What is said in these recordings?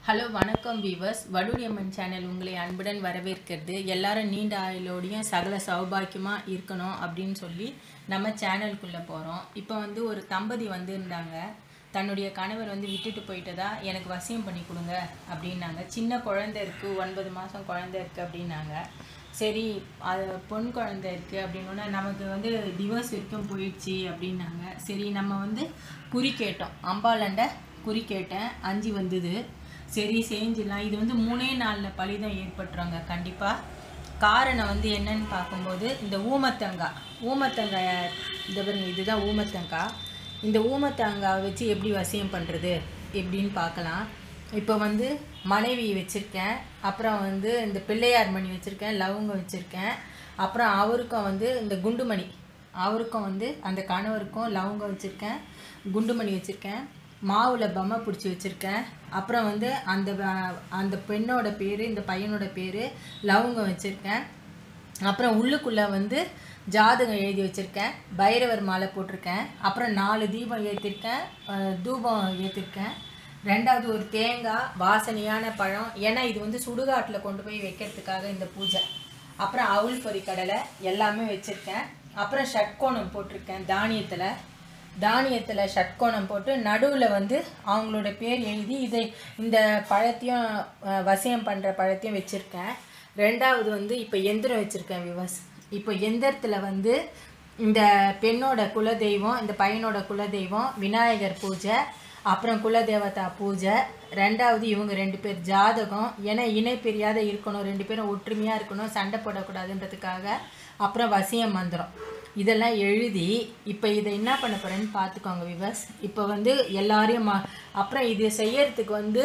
hello வணக்கம் viewers வடுடியம்மன் channel உங்களை அன்புடன் வரவேற்கிறது எல்லாரும் நீண்ட ஆயுளோடையும் சகல சௌபாக்கியமாக இருக்கணும் அப்படின்னு சொல்லி நம்ம சேனலுக்குள்ளே போகிறோம் இப்போ வந்து ஒரு தம்பதி வந்திருந்தாங்க தன்னுடைய கணவர் வந்து விட்டுட்டு போயிட்டதா எனக்கு வசியம் பண்ணி கொடுங்க அப்படின்னாங்க சின்ன குழந்தை இருக்குது ஒன்பது மாதம் குழந்தை இருக்குது அப்படின்னாங்க சரி அது பொன் குழந்தை இருக்குது அப்படின்னோடனே நமக்கு வந்து டிவோர்ஸ் வரைக்கும் போயிடுச்சு அப்படின்னாங்க சரி நம்ம வந்து குறி கேட்டோம் அம்பாலண்ட குறி கேட்டேன் அஞ்சு வந்தது சரி செஞ்சிடலாம் இது வந்து மூணே நாளில் பலிதம் ஏற்பட்டுருங்க கண்டிப்பாக காரணம் வந்து என்னன்னு பார்க்கும்போது இந்த ஊமத்தங்காய் ஊமத்தங்காய் இந்த பாருங்க இதுதான் ஊமத்தங்காய் இந்த ஊமத்தங்காய் வச்சு எப்படி வசியம் பண்ணுறது எப்படின்னு பார்க்கலாம் இப்போ வந்து மனைவி வச்சுருக்கேன் அப்புறம் வந்து இந்த பிள்ளையார் மணி வச்சுருக்கேன் லவங்கம் வச்சுருக்கேன் அப்புறம் அவருக்கும் வந்து இந்த குண்டுமணி அவருக்கும் வந்து அந்த கணவருக்கும் லவங்கம் வச்சுருக்கேன் குண்டுமணி வச்சுருக்கேன் மாவில் பொம்மை பிடிச்சி வச்சுருக்கேன் அப்புறம் வந்து அந்த வ- அந்த பெண்ணோட பேர் இந்த பையனோட பேர் லவங்கம் வச்சுருக்கேன் அப்புறம் உள்ளுக்குள்ளே வந்து ஜாதகம் எழுதி வச்சுருக்கேன் பைரவர் மாலை போட்டிருக்கேன் அப்புறம் நாலு தீபம் ஏற்றிருக்கேன் அஹ் தூபம் ஏற்றிருக்கேன் ரெண்டாவது ஒரு தேங்காய் வாசனையான பழம் ஏன்னா இது வந்து சுடுகாட்டில் கொண்டு போய் வைக்கிறதுக்காக இந்த பூஜை அப்புறம் அவுள் பொரி கடலை எல்லாமே வச்சுருக்கேன் அப்புறம் ஷட்கோணம் போட்டிருக்கேன் தானியத்தில் தானியத்தில் ஷட்கோணம் போட்டு நடுவில் வந்து அவங்களோட பேர் எழுதி இதை இந்த பழத்தையும் அஹ், வசியம் பண்ணுற பழத்தையும் வச்சுருக்கேன் ரெண்டாவது வந்து இப்போ எந்திரம் வச்சுருக்கேன் விவஸ் இப்போ எந்திரத்தில் வந்து இந்த பெண்ணோட குலதெய்வம் இந்த பையனோட குலதெய்வம் விநாயகர் பூஜை அப்புறம் குலதேவதா பூஜை ரெண்டாவது இவங்க ரெண்டு பேர் ஜாதகம் ஏன்னா இணை பிரியாத இருக்கணும் ரெண்டு பேரும் ஒற்றுமையாக இருக்கணும் சண்டை போடக்கூடாதுன்றதுக்காக அப்புறம் வசியம் மந்திரம் இதெல்லாம் எழுதி இப்போ இதை என்ன பண்ண போகிறேன்னு பார்த்துக்கோங்க விவஸ் இப்போ வந்து எல்லாரையும் மா- அப்புறம் இது செய்யறதுக்கு வந்து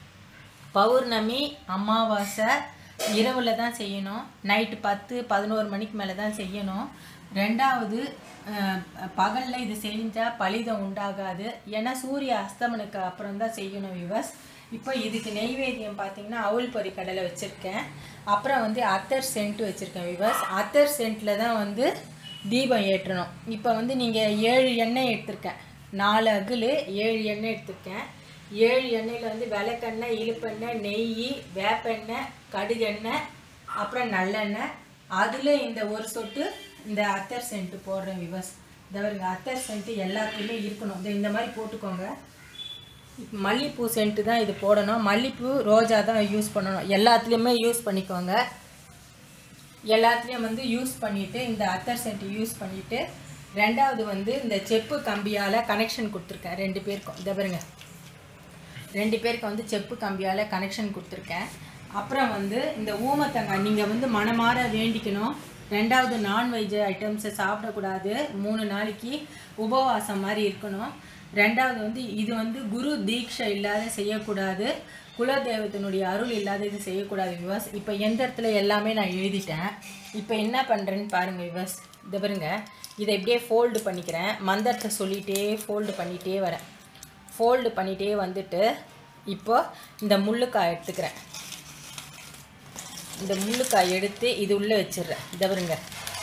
பௌர்ணமி அமாவாசை இரவில் தான் செய்யணும் நைட்டு பத்து பதினோரு மணிக்கு மேலே தான் செய்யணும் ரெண்டாவது பகலில் இது செஞ்சால் பலிதம் உண்டாகாது ஏன்னா சூரிய அஸ்தமனுக்கு அப்புறம் தான் செய்யணும் விவஸ் இப்போ இதுக்கு நெய்வேத்தியம் பார்த்தீங்கன்னா அவுள் பொரி கடலை வச்சுருக்கேன் அப்புறம் வந்து அத்தர் சென்ட் வச்சுருக்கேன் விவஸ் அத்தர் சென்ட்டில் தான் வந்து தீபம் ஏற்றணும் இப்போ வந்து நீங்கள் ஏழு எண்ணெய் எடுத்திருக்கேன் நாலு அகுல் ஏழு எண்ணெய் எடுத்திருக்கேன் ஏழு எண்ணெயில் வந்து விளக்கெண்ணெய் இழுப்பெண்ணெய் நெய் வேப்பெண்ணெய் கடுகெண்ணெய் அப்புறம் நல்லெண்ணெய் அதில் இந்த ஒரு சொட்டு இந்த அத்தர் சென்ட் போடுறேன் விவஸ் இந்த பாருங்க அத்தர் சென்ட் எல்லாத்துலேயுமே இருக்கணும் இந்த இந்த மாதிரி போட்டுக்கோங்க இப்ப மல்லிப்பூ சென்ட்டு தான் இது போடணும் மல்லிப்பூ ரோஜா தான் யூஸ் பண்ணணும் எல்லாத்துலேயுமே யூஸ் பண்ணிக்கோங்க எல்லாத்துலேயும் வந்து யூஸ் பண்ணிவிட்டு இந்த அத்தர் சென்ட் யூஸ் பண்ணிவிட்டு ரெண்டாவது வந்து இந்த செப்பு கம்பியால் கனெக்ஷன் கொடுத்துருக்கேன் ரெண்டு பேருக்கும் இதை பாருங்க ரெண்டு பேருக்கு வந்து செப்பு கம்பியால் கனெக்ஷன் கொடுத்துருக்கேன் அப்புறம் வந்து இந்த ஊமத்தங்காய் நீங்கள் வந்து மனமார வேண்டிக்கணும் ரெண்டாவது நான்வெஜ் ஐட்டம்ஸை சாப்பிடக்கூடாது மூணு நாளைக்கு உபவாசம் மாதிரி இருக்கணும் ரெண்டாவது வந்து இது வந்து குரு தீட்சை இல்லாத செய்யக்கூடாது குலதெய்வத்தினுடைய அருள் இல்லாத இது செய்யக்கூடாது விவாஸ் இப்போ எந்த இடத்துல எல்லாமே நான் எழுதிட்டேன் இப்போ என்ன பண்ணுறேன்னு பாருங்கள் விவாஸ் இதை பாருங்க இதை இப்படியே ஃபோல்டு பண்ணிக்கிறேன் மந்திரத்தை சொல்லிகிட்டே ஃபோல்டு பண்ணிகிட்டே வரேன் ஃபோல்டு பண்ணிகிட்டே வந்துட்டு இப்போ இந்த முள்ளுக்காய் எடுத்துக்கிறேன் இந்த முள்ளுக்காய் எடுத்து இது உள்ளே வச்சிடுறேன் இதை பாருங்க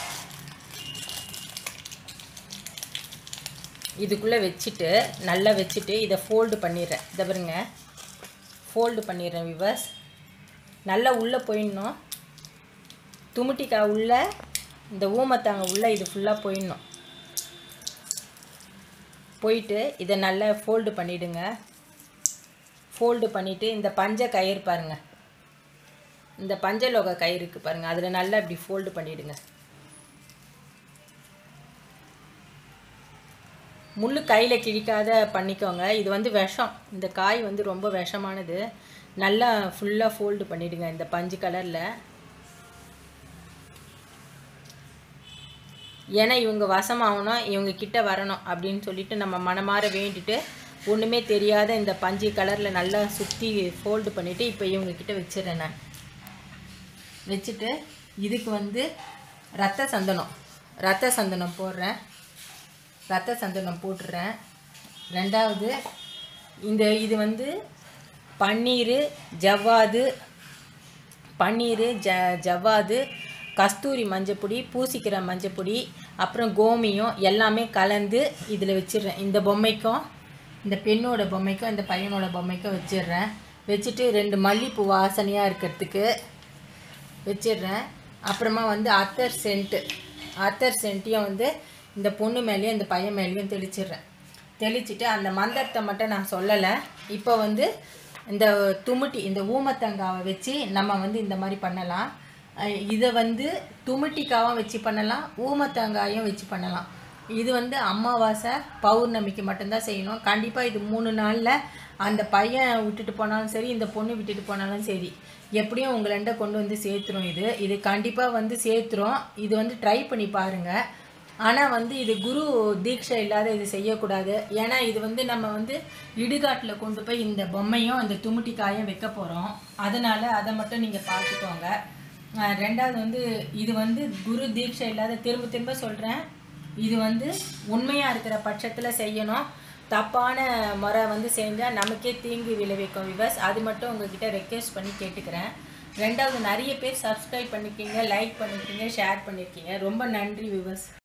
இதுக்குள்ளே வச்சுட்டு நல்லா வச்சுட்டு இதை ஃபோல்டு பண்ணிடுறேன் இதை பாருங்க ஃபோல்டு பண்ணிடுறேன் விவர்ஸ் நல்லா உள்ளே போயிடணும் துமுட்டிக்காய் உள்ள இந்த ஊமத்தாங்க உள்ள இது ஃபுல்லாக போயிடணும் போயிட்டு இதை நல்லா ஃபோல்டு பண்ணிவிடுங்க ஃபோல்டு பண்ணிவிட்டு இந்த பஞ்ச கயிறு பாருங்க இந்த பஞ்சலோக கயிறு இருக்குது பாருங்கள் அதில் நல்லா இப்படி ஃபோல்டு பண்ணிவிடுங்க முள் கையில் கிழிக்காத பண்ணிக்கோங்க இது வந்து விஷம் இந்த காய் வந்து ரொம்ப விஷமானது நல்லா ஃபுல்லாக ஃபோல்டு பண்ணிவிடுங்க இந்த பஞ்சு கலரில் ஏன்னா இவங்க வசமாகணும் இவங்க கிட்ட வரணும் அப்படின்னு சொல்லிட்டு நம்ம மனமார வேண்டிட்டு ஒன்றுமே தெரியாத இந்த பஞ்சு கலரில் நல்லா சுற்றி ஃபோல்டு பண்ணிவிட்டு இப்போ இவங்க கிட்ட வச்சிடுறேன் நான் வச்சுட்டு இதுக்கு வந்து ரத்த சந்தனம் ரத்த சந்தனம் போடுறேன் ரத்த சந்தனம் போட்டுடுறேன் ரெண்டாவது இந்த இது வந்து பன்னீர் ஜவ்வாது பன்னீர் ஜ ஜவ்வாது கஸ்தூரி மஞ்சப்பொடி பூசிக்கிற மஞ்சப்பொடி அப்புறம் கோமியம் எல்லாமே கலந்து இதில் வச்சிடுறேன் இந்த பொம்மைக்கும் இந்த பெண்ணோட பொம்மைக்கும் இந்த பையனோட பொம்மைக்கும் வச்சிடுறேன் வச்சுட்டு ரெண்டு மல்லிப்பூ வாசனையாக இருக்கிறதுக்கு வச்சிடுறேன் அப்புறமா வந்து அத்தர் சென்ட்டு அத்தர் சென்ட்டையும் வந்து இந்த பொண்ணு மேலேயும் இந்த பையன் மேலேயும் தெளிச்சிடுறேன் தெளிச்சிட்டு அந்த மந்திரத்தை மட்டும் நான் சொல்லலை இப்போ வந்து இந்த துமுட்டி இந்த ஊமத்தங்காவை வச்சு நம்ம வந்து இந்த மாதிரி பண்ணலாம் அஹ் இதை வந்து துமுட்டிக்காவும் வச்சு பண்ணலாம் ஊமத்தங்காயும் வச்சு பண்ணலாம் இது வந்து அமாவாசை பௌர்ணமிக்கு மட்டும்தான் செய்யணும் கண்டிப்பாக இது மூணு நாளில் அந்த பையன் விட்டுட்டு போனாலும் சரி இந்த பொண்ணு விட்டுட்டு போனாலும் சரி எப்படியும் உங்கள்கிட்ட கொண்டு வந்து சேர்த்துரும் இது இது கண்டிப்பாக வந்து சேர்த்துரும் இது வந்து ட்ரை பண்ணி பாருங்கள் ஆனால் வந்து இது குரு தீட்சை இல்லாத இது செய்யக்கூடாது ஏன்னா இது வந்து நம்ம வந்து இடுகாட்டில் கொண்டு போய் இந்த பொம்மையும் இந்த துமுட்டிக்காயும் வைக்க போகிறோம் அதனால் அதை மட்டும் நீங்கள் பார்த்துக்கோங்க அஹ் ரெண்டாவது வந்து இது வந்து குரு தீட்சை இல்லாத திரும்ப திரும்ப சொல்கிறேன் இது வந்து உண்மையாக இருக்கிற பட்சத்தில் செய்யணும் தப்பான முறை வந்து செஞ்சால் நமக்கே தீங்கு விளைவிக்கும் விவஸ் அது மட்டும் உங்ககிட்ட ரெக்வெஸ்ட் பண்ணி கேட்டுக்கிறேன் ரெண்டாவது நிறைய பேர் சப்ஸ்கிரைப் பண்ணிருக்கீங்க லைக் பண்ணிருக்கீங்க ஷேர் பண்ணியிருக்கீங்க ரொம்ப நன்றி விவஸ்